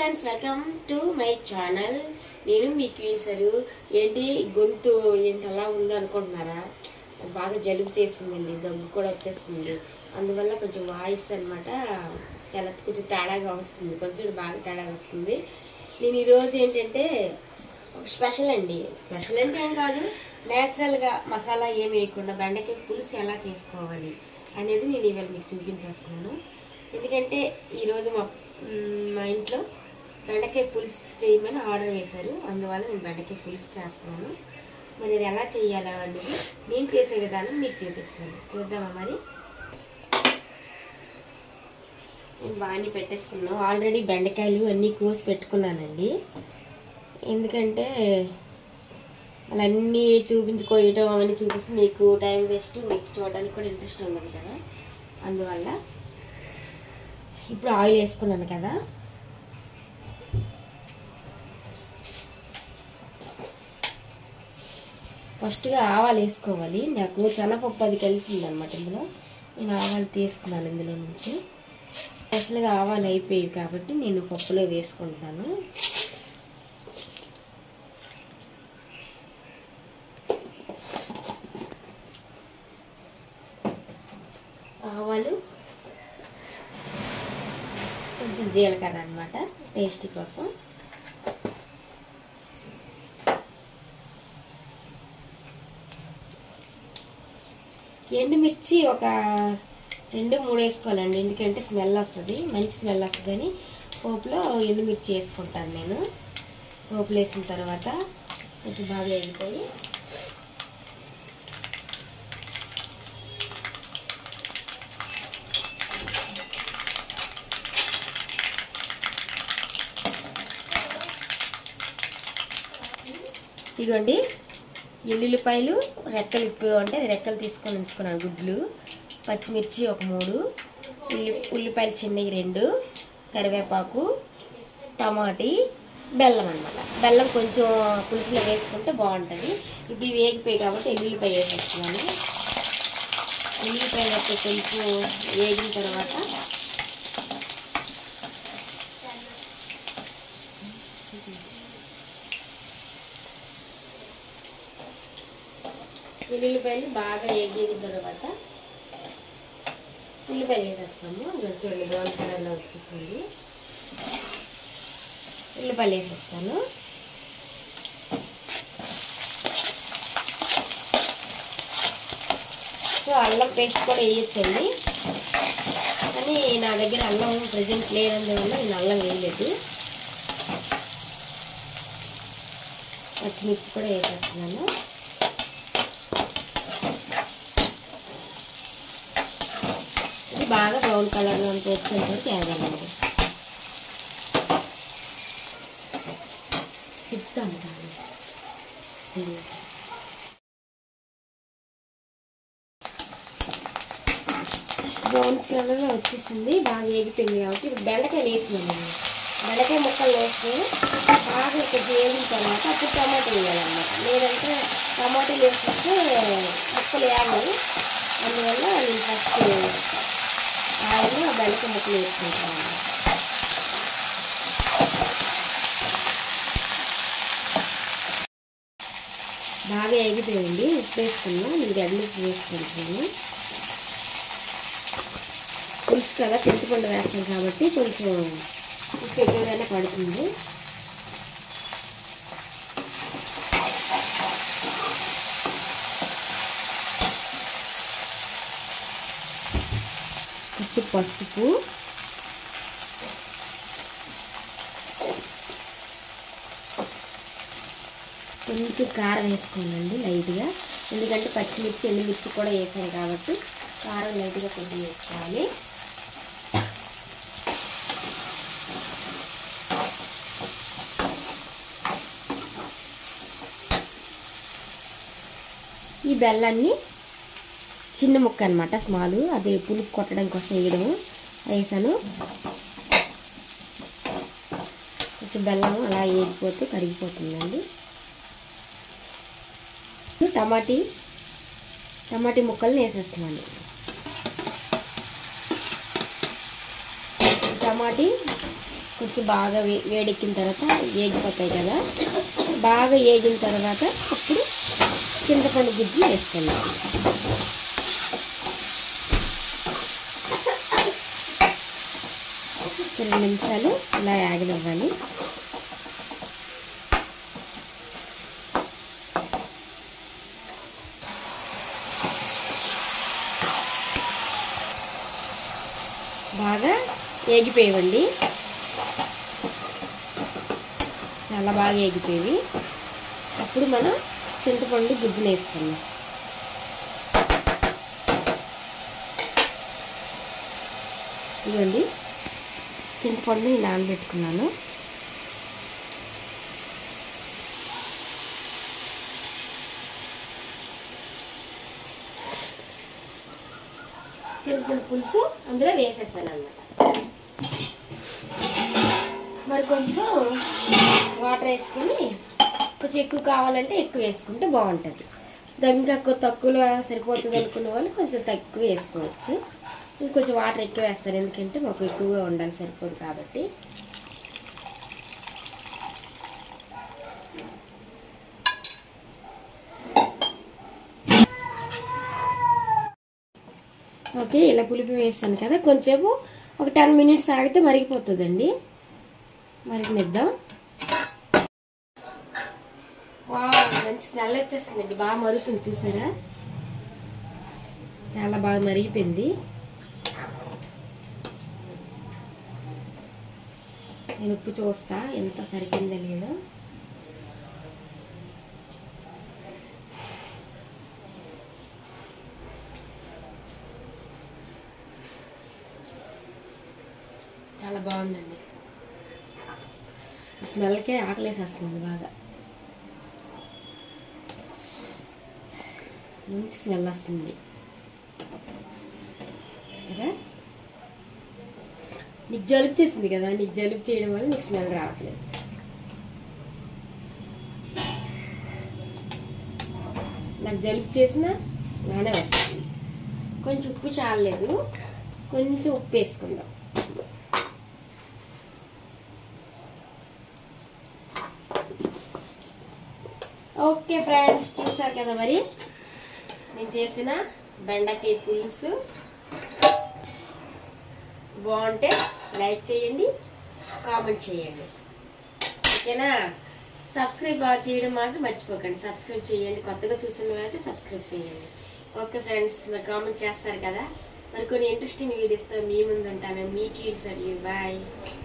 friends welcome to my channel నేను మీ క్వీన్సరు ఏంటి గొంతు ఏంటి అలా ఉందో అనుకుంటున్నారా నాకు బాగా జలుబు చేసిందండి దగ్గు కూడా వచ్చేస్తుంది అందువల్ల కొంచెం వాయిస్ అన్నమాట చాలా కొంచెం తేడాగా వస్తుంది కొంచెం బాగా తేడాగా వస్తుంది నేను ఈరోజు ఏంటంటే ఒక స్పెషల్ అండి స్పెషల్ అంటే ఏం కాదు న్యాచురల్గా మసాలా ఏం వేయకుండా బెండకాయ పులుసు ఎలా చేసుకోవాలి అనేది నేను ఇవాళ మీకు చూపించేస్తున్నాను ఎందుకంటే ఈరోజు మా మ్, మా ఇంట్లో బెండకాయ పులుసు చేయమని ఆర్డర్ వేశారు అందువల్ల నేను బెండకాయ పులుసు చేస్తున్నాను మరి అది ఎలా చేయాలా అనేది నేను చేసే విధానం మీకు చూపిస్తాను చూద్దామా మరి నేను బాగానే పెట్టేసుకున్నాను ఆల్రెడీ బెండకాయలు అన్నీ కోసి పెట్టుకున్నానండి ఎందుకంటే అలా అన్నీ చూపించుకోయటం అవన్నీ చూపిస్తే మీకు టైం వేస్ట్ మీకు చూడడానికి కూడా ఇంట్రెస్ట్ ఉండదు కదా అందువల్ల ఇప్పుడు ఆయిల్ వేసుకున్నాను కదా ఫస్ట్గా ఆవాలు వేసుకోవాలి నాకు శనగపప్పు అది కలిసింది అనమాట ఇందులో నేను ఆవాలు తీస్తున్నాను ఇందులో నుంచి స్పెషల్గా ఆవాలు అయిపోయాయి కాబట్టి నేను పప్పులో వేసుకుంటాను ఆవాలు కొంచెం జీలకర్ర అనమాట టేస్ట్ కోసం ఎండుమిర్చి ఒక రెండు మూడు వేసుకోవాలండి ఎందుకంటే స్మెల్ వస్తుంది మంచి స్మెల్ వస్తుందని పోపులో ఎండుమిర్చి వేసుకుంటాను నేను పోపులు వేసిన తర్వాత కొంచెం బాగా వేగిపోయి ఇదిగోండి ఎల్లుల్లిపాయలు రెక్కలు ఇప్పు అంటే రెక్కలు తీసుకొని ఉంచుకున్నాను గుడ్లు పచ్చిమిర్చి ఒక మూడు ఉల్లి ఉల్లిపాయలు చిన్నవి రెండు కరివేపాకు టమాటీ బెల్లం అనమాట బెల్లం కొంచెం పులుసులో వేసుకుంటే బాగుంటుంది ఇప్పుడు ఇవి వేగిపోయి కాబట్టి ఎల్లుల్లిపాయ వేసేస్తున్నాను ఎల్లుల్లిపాయలు అయితే కొంచెం వేగిన తర్వాత ఉల్లిపాయలు బాగా వేగిన తర్వాత ఉల్లిపాయలు వేసేస్తాము ఇదిగో చూడండి బ్రౌన్ కలర్లో వచ్చేసింది ఉల్లిపాయలు వేసేస్తాను సో అల్లం పేస్ట్ కూడా వేయొచ్చండి కానీ నా దగ్గర అల్లం ప్రజెంట్ లేనందువల్ల నేను అల్లం వేయలేదు పచ్చిమిర్చి కూడా వేసేస్తున్నాను ఇది బాగా బ్రౌన్ కలర్లో వచ్చేంత వరకు వేగాలండి చెప్తాను బ్రౌన్ కలర్లో వచ్చేసింది బాగా వేగిపోయింది కాబట్టి ఇప్పుడు బెండకాయలు వేసినాను బెండకాయ ముక్కలు వేస్తే బాగా కొంచెం వేగిన తర్వాత అప్పుడు టమాటా వేయాలన్నమాట లేదంటే టమాటాలు వేసిస్తే ముక్కలు వేయాలి అందువల్ల నేను ఫస్ట్ ఆయిల్ బెండకాయ ముక్కలు వేసుకుంటాను బాగా ఎగిపోయింది ఉప్పు వేసుకున్నా నేను గడ్డలు ఉప్పు వేసుకుంటున్నాను పులుసు కదా చింతపండు వేస్తాను కాబట్టి కొంచెం ఉప్పు ఎక్కువగానే పడుతుంది కొంచెం పసుపు కొంచెం కారం వేసుకోనండి లైట్గా ఎందుకంటే పచ్చిమిర్చి ఎండుమిర్చి కూడా వేసాను కాబట్టి కారం లైట్గా కొద్దిగా వేసుకోవాలి ఈ బెల్లాన్ని చిన్న ముక్క అనమాట స్మాల్ అది పులుపు కొట్టడం కోసం వేయడము వేసాను కొంచెం బెల్లం అలా వేగిపోతే కరిగిపోతుందండి టమాటీ టమాటీ ముక్కల్ని వేసేస్తున్నాను టమాటీ కొంచెం బాగా వే వేడెక్కిన తర్వాత వేగిపోతాయి కదా బాగా వేగిన తర్వాత అప్పుడు చింతపండు గుజ్జు వేసుకుందాం రెండు నిమిషాలు ఇలా యాగనివ్వాలి బాగా ఏగిపోయేవండి చాలా బాగా ఏగిపోయేవి అప్పుడు మనం చింతపండు గుజ్జును వేసుకున్నాం ఇదిగోండి చింతపండు నానబెట్టుకున్నాను చింతపండు పులుసు అందులో వేసేసాను అన్నమాట మరి కొంచెం వాటర్ వేసుకొని కొంచెం ఎక్కువ కావాలంటే ఎక్కువ వేసుకుంటే బాగుంటుంది ఇంకా కొ- తక్కువలో సరిపోతుంది అనుకున్న వాళ్ళు కొంచెం తక్కువ వేసుకోవచ్చు ఇంకొంచెం వాటర్ ఎక్కువ వేస్తారు ఎందుకంటే మాకు ఎక్కువగా ఉండాలి సరిపోదు కాబట్టి ఓకే ఇలా పులిపి వేస్తాను కదా కొంచెంసేపు ఒక టెన్ మినిట్స్ ఆగితే మరిగిపోతుందండి మరిగినిద్దాం వావ్ మంచి స్మెల్ వచ్చేస్తుందండి బాగా మరుగుతుంది చూసారా చాలా బాగా మరిగిపోయింది నేను ఉప్పు చూస్తా ఎంత సరిపోయిందో లేదో చాలా బాగుందండి స్మెల్కే ఆకలేసేస్తుంది బాగా మంచి స్మెల్ వస్తుంది కదా నీకు జలుబు చేసింది కదా నీకు జలుబు చేయడం వల్ల నీకు స్మెల్ రావట్లేదు నాకు జలుబు చేసినా బాగానే వస్తుంది కొంచెం ఉప్పు చాలలేదు కొంచెం ఉప్పు వేసుకుందాం ఓకే ఫ్రెండ్స్ చూసారు కదా మరి నేను చేసిన బెండకాయ పులుసు బాగుంటే లైక్ చేయండి కామెంట్ చేయండి ఓకేనా సబ్స్క్రైబ్ చేయడం మాత్రం మర్చిపోకండి సబ్స్క్రైబ్ చేయండి కొత్తగా చూసిన వాళ్ళైతే సబ్స్క్రైబ్ చేయండి ఓకే ఫ్రెండ్స్ మరి కామెంట్ చేస్తారు కదా మరి కొన్ని ఇంట్రెస్టింగ్ వీడియోస్తో మీ ముందు ఉంటాను మీ కీడ్స్ అడిగి బాయ్